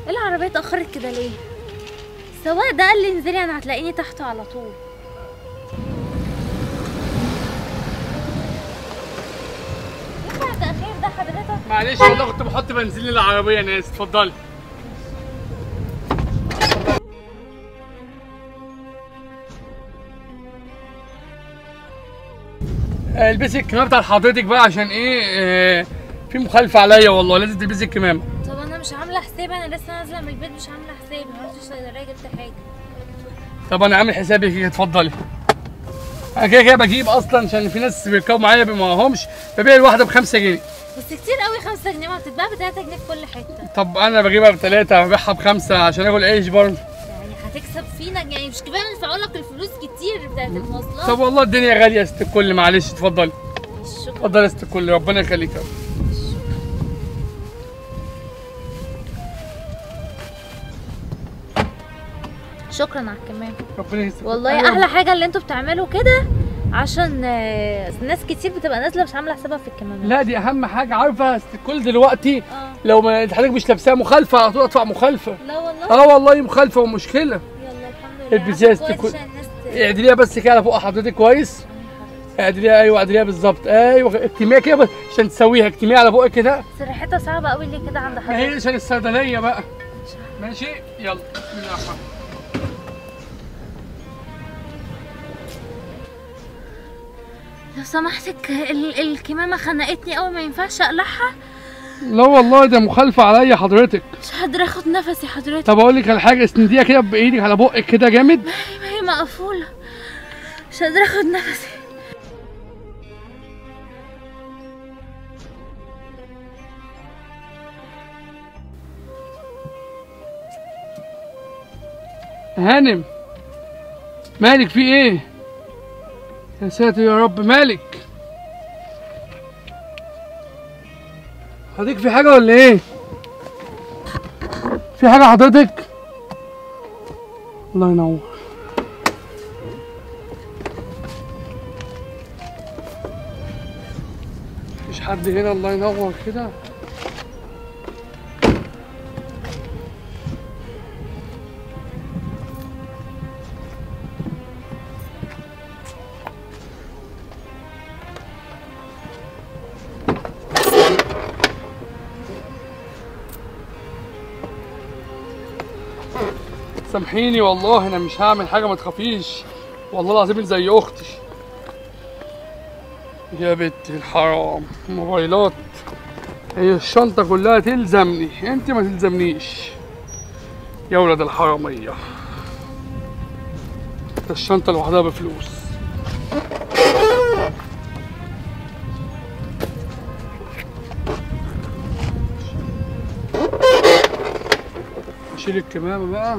ايه العربية اتأخرت كده ليه؟ السواق ده قال لي انزلي انا هتلاقيني تحته على طول ينفع التأخير ده حضرتك؟ معلش والله كنت بحط بنزين للعربيه انا اسف اتفضلي آه، البسي الكمامه بتاعت حضرتك بقى عشان ايه آه، في مخالفه عليا والله لازم تلبسي الكمامه طب انا مش عاملة حساب انا لسه نازلة من البيت مش عاملة حساب ما رحتش صيدلية جبت حاجة طب انا عامل حسابي كده اتفضلي انا كده كده بجيب اصلا عشان في ناس بيركبوا معايا ما معاهمش ببيع الواحده بخمسة جنيه بس كتير قوي 5 جنيه ما بتتباع ب 3 جنيه في كل حته طب انا بجيبها بثلاثه ببيعها بخمسه عشان اكل عيش برضه يعني هتكسب فينا يعني مش كفايه ندفعوا لك الفلوس كتير بتاعت المواصلات طب والله الدنيا غاليه يا ست الكل معلش اتفضلي شكرا اتفضلي يا ست الكل ربنا يخليك يا رب. شكرا على الكمام ربنا يستر والله أيوة. احلى حاجه اللي انتوا بتعملوا كده عشان آه، ناس كتير بتبقى نازله مش عامله حسابها في الكمامات لا دي اهم حاجه عارفه يا ست الكل دلوقتي اه لو ما حضرتك مش لابساها مخالفه على طول ادفع مخالفه لا والله اه والله مخالفه ومشكله يلا الحمد لله البسيها عشان يا ست كويس الكل. عشان الناس ت- اعدليها بس كده على فوق حضرتك كويس اعدليها ايوه اعدليها بالظبط ايوه اكتميها كده بس عشان تسويها اكتميها على بقك كده بس ريحتها صعبه قوي ليه كده عند ما هي حضرتك عشان الصيدليه بقى ماشي يلا بسم الله الرحمن الرحيم. لو سمحتك ال- الكمامه خنقتني قوي ما ينفعش اقلعها لا والله ده مخالفه عليا حضرتك مش قادره اخد نفسي حضرتك طب اقول لك على حاجه اسنديها كده بايدك على بقك كده جامد ما هي مقفوله مش قادره اخد نفسي هانم مالك في ايه يا ساتر يا رب مالك حضرتك في حاجه ولا ايه في حاجه حضرتك الله ينور مفيش حد هنا الله ينور كده سامحيني والله انا مش هعمل حاجه ما تخافيش والله العظيم انت زي اختي يا بنت الحرام موبايلات هي الشنطه كلها تلزمني انت ما تلزمنيش يا ولد الحراميه ده الشنطه لوحدها بفلوس اشيل الكمامه بقى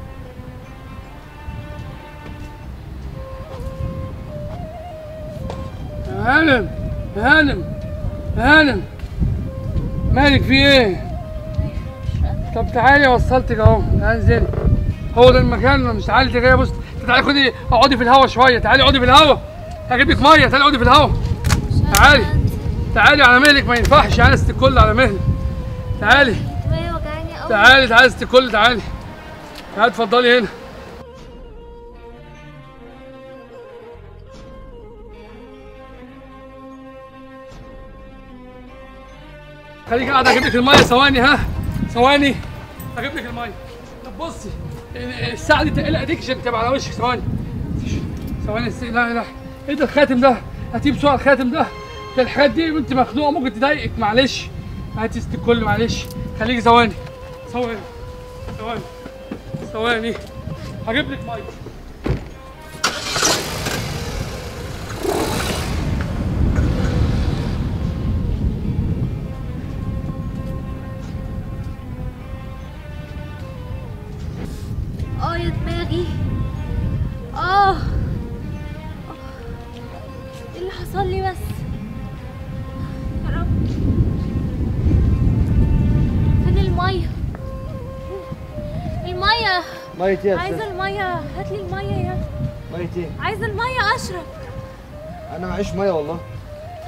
يا هانم يا هانم يا هانم مالك في ايه؟ طب تعالي وصلتك اهو تعالي انزلي هو ده المكان مش تعالي تعالي بص تعالي خدي اقعدي في الهوا شويه تعالي اقعدي في الهوا هجيب لك ميه تعالي اقعدي في الهوا تعالي تعالي على مهلك ما ينفعش يعني ست الكل على مهلك تعالي دماغي وجعاني قوي تعالي تعالي ست الكل تعالي تعالي اتفضلي هنا خليك قاعد اجيب لك الميه ثواني ها ثواني اجيب لك الميه طب بصي الساعه دي تقلق ايديك عشان تبقى على وشك ثواني ثواني الس- لا لا ايه ده الخاتم ده هاتيه بسرعه الخاتم ده ده الحاجات دي وانت مخنوقه ممكن تضايقك معلش هاتي ست الكل معلش خليكي ثواني ثواني ثواني ثواني هجيب لك ميه اه يا دماغي اه ايه اللي حصل لي بس يا رب فين الميه الميه مية ايه يا عايزه استاذ؟ الميه هات لي الميه يا مية ايه؟ عايزه الميه اشرب انا معيش مية والله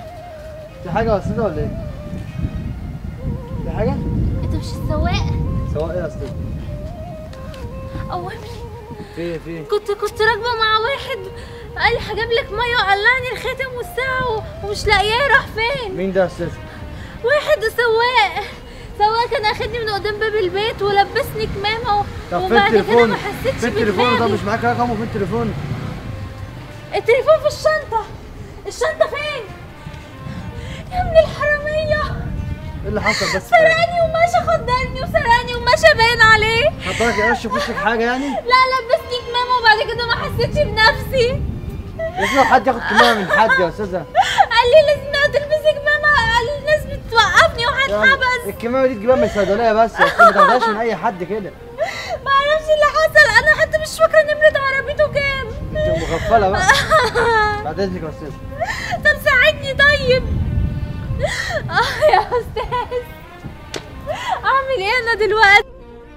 في حاجة يا استاذ ولا ايه؟ في حاجة؟ انت مش السواق سواء ايه يا استاذ اوامري في في كنت كنت راكبه مع واحد قال لي هجيب لك ميه وقلعني الخاتم والساعه و- ومش لاقياه راح فين مين ده يا استاذ واحد سواق سواق كان اخدني من قدام باب البيت ولبسني كمامه و... طب فين وبعد كده التليفون ما حسيتش فين التليفون طب بدماغي مش معاك رقمه فين التليفون التليفون في الشنطه الشنطه فين يا ابن الحراميه ايه اللي حصل بس سرقني وماشي خدرني وسرقني وماشي باين عليه حضرتك يقرش في وشك حاجه يعني لا لبسني كمامه وبعد كده ما حسيتش بنفسي لازم حد ياخد كمامه من حد يا استاذه قال لي لازم تلبسي كمامه قال الناس بتوقفني وهتحبس الكمامه دي تجيبها من الصيدليه بس يا أستاذ، ما تاخدهاش من اي حد كده ما اعرفش اللي حصل انا حتى مش فاكره نمره عربيته كام انت مغفله بقى بعد اذنك يا استاذ طب ساعدني طيب اه يا استاذ اعمل ايه انا دلوقتي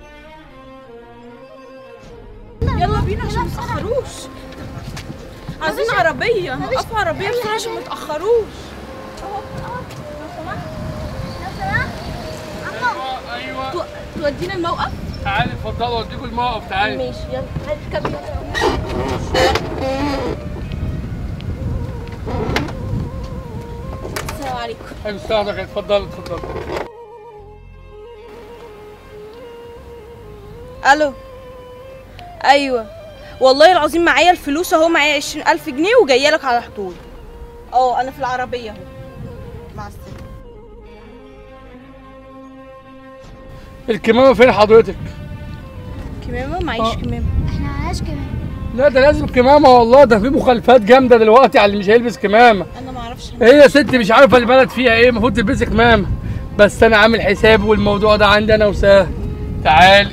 يلا بينا عشان ما تاخروش عايزين عربيه نوقفوا عربيه بسرعه عشان ما تاخروش ايوه ايوه تو- تودينا الموقف تعالي اتفضلوا اوديكوا الموقف تعالي ماشي يلا اركبي السلام عليكم حلو استاذك اتفضلوا اتفضلوا الو ايوه والله العظيم معايا الفلوس اهو معايا عشرين الف جنيه وجايه لك على طول اه انا في العربيه اهو مع السلامه الكمامه فين حضرتك؟ كمامه معيش آه. كمامه احنا معناش كمان لا ده لازم كمامه والله ده في مخالفات جامده دلوقتي على اللي مش هيلبس كمامه انا ما اعرفش هي يا ست مش عارفه البلد فيها ايه المفروض تلبسي كمامه بس انا عامل حسابي والموضوع ده عندي انا وسهل تعالي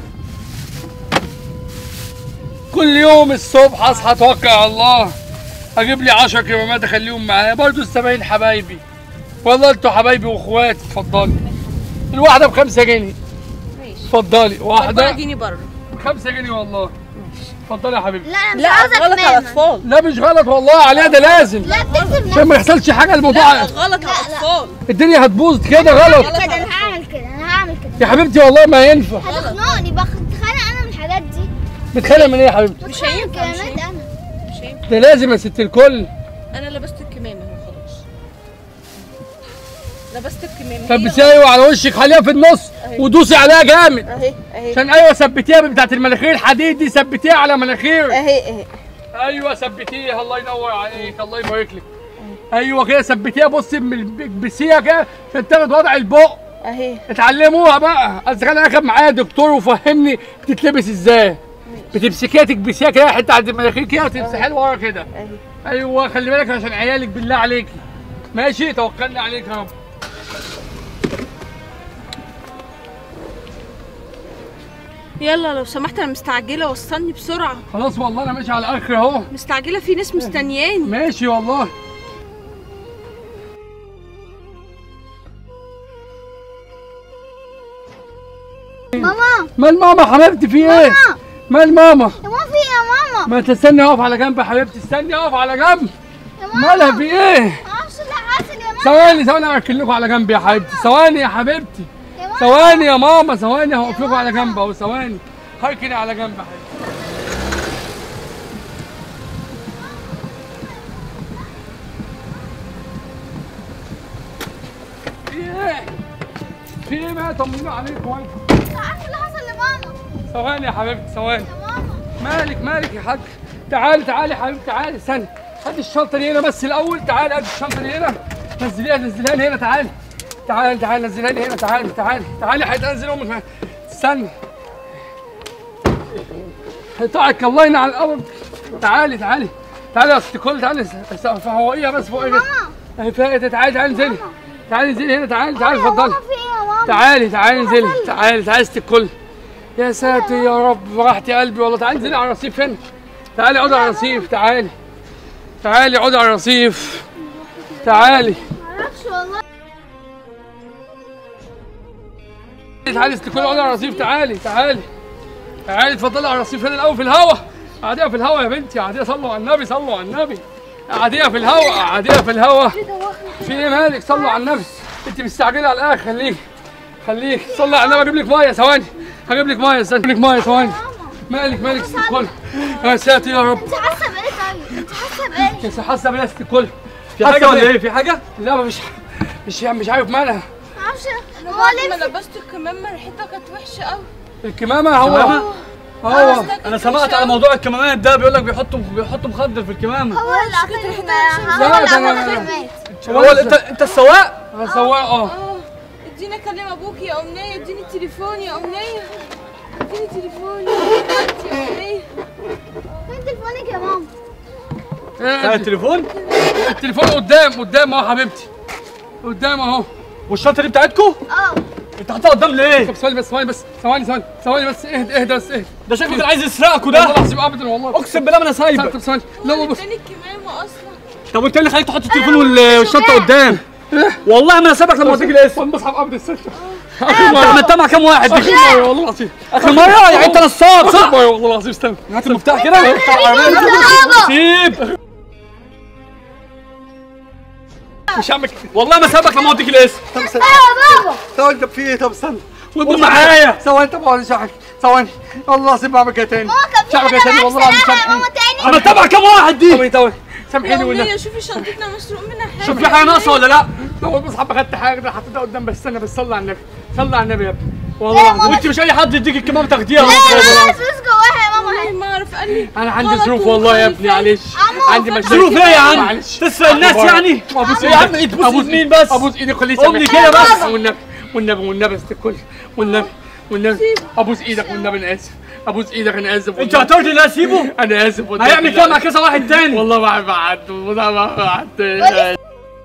كل يوم الصبح اصحى اتوكل على الله اجيب لي 10 كمامات اخليهم معايا برضه الزباين حبايبي والله انتوا حبايبي واخواتي اتفضلي الواحده بخمسة جنيه ماشي اتفضلي ربنا واحده اديني بره خمسة جنيه والله اتفضلي يا حبيبتي لا انا مش لا عاوزه غلط على كمامة. الاطفال لا مش غلط والله عليها ده لازم لا بتكتب عشان ما يحصلش حاجه الموضوع لا غلط على الاطفال الدنيا هتبوظ كده غلط كده انا هعمل كده انا هعمل كده يا حبيبتي والله ما ينفع هتخنقني بتخانق انا من الحاجات دي بتخانق من ايه يا حبيبتي مش هينفع مش كمامات هينفع انا مش هينفع ده لازم يا ست الكل انا لبست الكمامه اهو خلاص لبست الكمامه طب هي بس ايوه على وشك خليها في النص أهي. ودوسي عليها جامد اهي اهي عشان ايوه ثبتيها بتاعت المناخير الحديد دي ثبتيها على مناخير اهي اهي ايوه ثبتيها الله ينور عليك الله يبارك لك ايوه كده ثبتيها بصي بسيها كده عشان تاخد وضع البق اهي اتعلموها بقى اصل انا اخد معايا دكتور وفهمني بتتلبس ازاي بتمسكيها تكبسيها كده حته عند المناخير كده وتمسحيها لورا كده اهي ايوه خلي بالك عشان عيالك بالله عليكي ماشي توكلنا عليك يا رب يلا لو سمحت انا مستعجله وصلني بسرعه خلاص والله انا ماشي على الاخر اهو مستعجله في ناس مستنياني ماشي والله ماما مال ماما حبيبتي في ايه ماما. مال ماما يا ماما في ايه يا ماما ما تستني اقف على جنب يا حبيبتي استني اقف على جنب يا ماما مالها في ايه معرفش اللي حاصل يا ماما ثواني ثواني اركن لكم على جنب يا حبيبتي ثواني يا حبيبتي يا ماما ثواني يا ماما ثواني هوقف لكم على جنب اهو ثواني هركني على جنب يا حبيبتي في ايه؟ في ايه بقى طمنوا عليكم وانتم مش عارفه اللي حصل لماما ثواني يا حبيبتي ثواني يا ماما مالك مالك يا حاج تعالي تعالي يا حبيبتي تعالي استني هات الشنطه دي هنا بس الاول تعالي هات الشنطه دي هنا نزليها نزليها لي هنا تعالي تعالي تعالي نزليها لي هنا تعالي تعالي تعالي هتنزل امك معايا. استني هيطلعك الله ينعل على الارض تعالي تعالي تعالي يا ست الكل تعالي فوقيها بس فوقيها اهي فاقت تعالي تعالي انزلي تعالي انزلي هنا تعالي تعالي يا اتفضلي ماما في ايه يا ماما تعالي تعالي انزلي تعالي تعالي ست الكل يا ساتر يا رب راحتي قلبي والله تعالي انزلي على الرصيف هنا تعالي اقعدي على الرصيف تعالي تعالي اقعدي على الرصيف تعالي معرفش والله تعالي ست الكل اقعدي على الرصيف تعالي تعالي تعالي اتفضلي على الرصيف هنا الاول في الهوا قعديها في الهوا يا بنتي قعديها صلوا على النبي صلوا على النبي قعديها في الهوا قعديها في الهوا في ايه مالك صلوا على النبي انت مستعجله على الاخر ليه خليك صلي على النبي اجيب لك ميه ثواني هجيب لك ميه استنى اجيب لك ميه ثواني مالك مالك ست الكل يا ساتر يا رب انت حاسه بايه طيب انت حاسه بايه يا حاسه بلا ست الكل في حاجه ولا ايه في حاجه لا مش مش مش عارف مالها معرفش انا هو بعد ما ليه لبست الكمامه ريحتها كانت وحشه قوي الكمامه هو كمامة؟ هو انا سمعت على موضوع الكمامات ده بيقول لك بيحطوا بيحطوا مخدر في الكمامه هو اللي عطاني لا، هو اللي ده أنا- عطاني الكلمات هو اللي- انت انت السواق انا سواق اه اه اديني اكلم ابوك يا امنيه اديني التليفون يا امنيه اديني تليفوني يا امنيه فين تليفونك يا ماما بتاع التليفون التليفون قدام قدام اهو حبيبتي قدام اهو والشنطه دي بتاعتكم اه انت حاططها قدام ليه طب ثواني بس ثواني بس ثواني ثواني ثواني بس اهدى اهدى بس اهدى ده شكله كان عايز يسرقكوا والله ده العظيم ابدا والله اقسم بالله ما انا سايبك طب ثواني لا هو بص اداني الكمامه اصلا طب قلت لي خليك تحط التليفون وال- والشنطه قدام والله ما انا سايبك لما اوديك الاسم والله بصحى ابدا السلة انت عملتها مع كام واحد اخر مره والله العظيم اخر مره يعني انت نصاب اخر صح مره والله العظيم استنى هات المفتاح كده وافتح العربيه سيب مش هعمل كده والله ما سايبك لما اوديك الاسم ايوه يا بابا ثواني طب في ايه طب استنى قول معايا ثواني طب اقعد اشرح ثواني والله العظيم بعمل كده تاني ماما كان في مش هعمل كده حاجه تاني معاك والله العظيم سلامه يا سامحيني ماما تاني عملتها مع كام واحد دي ثواني ثواني يا سامحيني والله امنيه شوفي شنطتنا مسروق منها حاجه شوف في حاجه ناقصه ولا لا اول بص حبه خدت حاجه كده حطيتها قدام بس استنى بس صلي على النبي صلي على النبي يا ابني والله العظيم وانت مش اي حد يديك الكمامه تاخديها انا الفلوس جواها يا ماما والله ما اعرف قال لي انا عندي غلط ظروف والله يا ومخالفة. ابني معلش عمو، عندي فاكر مشاكل ظروف ايه يا عم معلش تسرق الناس يعني ابوس يا عم تبوس ابوس مين بس ابوس ايدك خليه أمي يسامحني. كده بس. والنبي والنبي والنبي است الكل والنبي والنبي ابوس ايدك والنبي انا اسف ابوس ايدك انا اسف انت والنبي. هتقول لي لا سيبه انا اسف والنبي. هيعمل كده مع كذا واحد تاني والله ما بعد والله ما بعد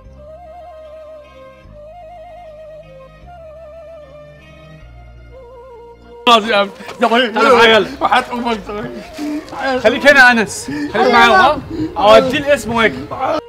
العظيم يا ابني. يا بابا تعالى معايا يلا. وحياة امك خليك هنا يا انس خليك معايا ها اوديه الاسم واجي